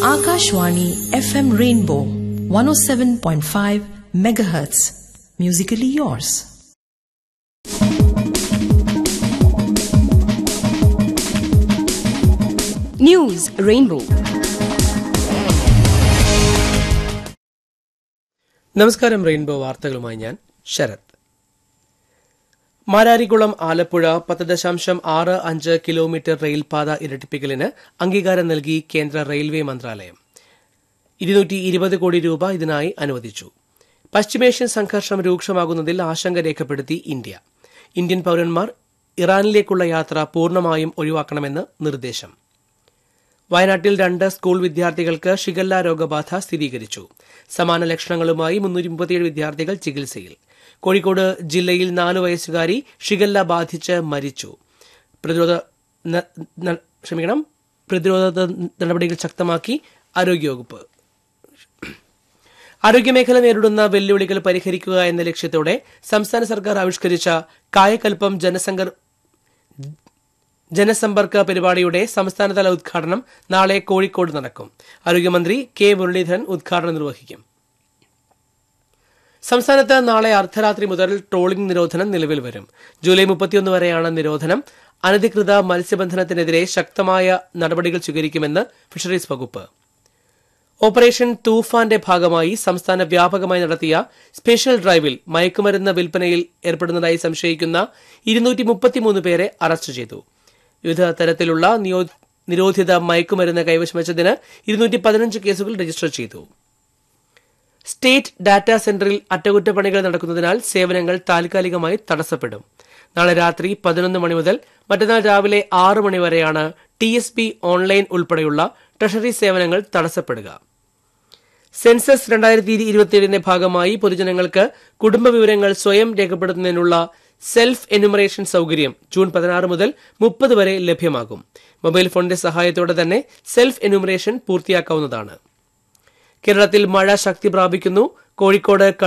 Akashwani FM Rainbow 107.5 megahertz. Musically yours. News Rainbow. നമസ്കാരം rainbow വാർത്തകളുമായി ഞാൻ ശരത് മാരാരിക്കുളം ആലപ്പുഴ പത്ത് ദശാംശം ആറ് അഞ്ച് കിലോമീറ്റർ റെയിൽപാത ഇരട്ടിപ്പിക്കലിന് അംഗീകാരം നൽകി കേന്ദ്ര റെയിൽവേ മന്ത്രാലയം ഇരുന്നൂറ്റി ഇരുപത് കോടി രൂപ ഇതിനായി അനുവദിച്ചു പശ്ചിമേഷ്യൻ സംഘർഷം രൂക്ഷമാകുന്നതിൽ ആശങ്ക രേഖപ്പെടുത്തി ഇന്ത്യ ഇന്ത്യൻ പൌരന്മാർ ഇറാനിലേക്കുള്ള യാത്ര പൂർണ്ണമായും ഒഴിവാക്കണമെന്ന് നിർദ്ദേശം വയനാട്ടിൽ രണ്ട് സ്കൂൾ വിദ്യാർത്ഥികൾക്ക് ഷിഗല്ല രോഗബാധ സ്ഥിരീകരിച്ചു സമാന ലക്ഷണങ്ങളുമായി മുന്നൂറ്റി മുപ്പത്തിയേഴ് വിദ്യാർത്ഥികൾ ചികിത്സയിൽ കോഴിക്കോട് ജില്ലയിൽ നാലു വയസ്സുകാരി ഷിഗല്ല ബാധിച്ച് മരിച്ചു പ്രതിരോധ ന- ന- ക്ഷമിക്കണം പ്രതിരോധ നടപടികൾ ശക്തമാക്കി ആരോഗ്യവകുപ്പ് ആരോഗ്യമേഖല നേരിടുന്ന വെല്ലുവിളികൾ പരിഹരിക്കുക എന്ന ലക്ഷ്യത്തോടെ സംസ്ഥാന സർക്കാർ ആവിഷ്കരിച്ച കായകൽപ്പം ജനസംഘർ ജനസമ്പർക്ക പരിപാടിയുടെ സംസ്ഥാനതല ഉദ്ഘാടനം നാളെ കോഴിക്കോട് നടക്കും ആരോഗ്യമന്ത്രി കെ മുരളീധരൻ ഉദ്ഘാടനം നിർവഹിക്കും സംസ്ഥാനത്ത് നാളെ അർദ്ധരാത്രി മുതൽ ട്രോളിംഗ് നിരോധനം നിലവിൽ വരും ജൂലൈ മുപ്പത്തിയൊന്ന് വരെയാണ് നിരോധനം അനധികൃത മത്സ്യബന്ധനത്തിനെതിരെ ശക്തമായ നടപടികൾ സ്വീകരിക്കുമെന്ന് ഫിഷറീസ് വകുപ്പ് ഓപ്പറേഷൻ തൂഫാന്റെ ഭാഗമായി സംസ്ഥാന വ്യാപകമായി നടത്തിയ സ്പെഷ്യൽ ഡ്രൈവിൽ മയക്കുമരുന്ന് വിൽപ്പനയിൽ ഏർപ്പെടുന്നതായി സംശയിക്കുന്ന ഇരുന്നൂറ്റി മുപ്പത്തിമൂന്ന് പേരെ അറസ്റ്റ് ചെയ്തു വിവിധ തരത്തിലുള്ള നിയോ- നിരോധിത മയക്കുമരുന്ന് കൈവശം വെച്ചതിന് ഇരുന്നൂറ്റി പതിനഞ്ച് കേസുകൾ രജിസ്റ്റർ ചെയ്തു സ്റ്റേറ്റ് ഡാറ്റാ സെന്ററിൽ അറ്റകുറ്റപ്പണികൾ നടക്കുന്നതിനാൽ സേവനങ്ങൾ താൽക്കാലികമായി തടസ്സപ്പെടും നാളെ രാത്രി പതിനൊന്ന് മണി മുതൽ മറ്റന്നാൾ രാവിലെ ആറ് മണി വരെയാണ് ടി എസ് പി ഓൺലൈൻ ഉൾപ്പെടെയുള്ള ട്രഷറി സേവനങ്ങൾ തടസ്സപ്പെടുക സെൻസസ് രണ്ടായിരത്തി ഇരുപത്തിയേഴിന്റെ ഭാഗമായി പൊതുജനങ്ങൾക്ക് കുടുംബ വിവരങ്ങൾ സ്വയം രേഖപ്പെടുത്തുന്നതിനുള്ള സെൽഫ് എന്യൂമറേഷൻ സൗകര്യം ജൂൺ പതിനാറ് മുതൽ മുപ്പത് വരെ ലഭ്യമാകും മൊബൈൽ ഫോണിന്റെ സഹായത്തോടെ തന്നെ സെൽഫ് എന്യൂമറേഷൻ പൂർത്തിയാക്കാവുന്നതാണ് കേരളത്തിൽ മഴ ശക്തി പ്രാപിക്കുന്നു കോഴിക്കോട്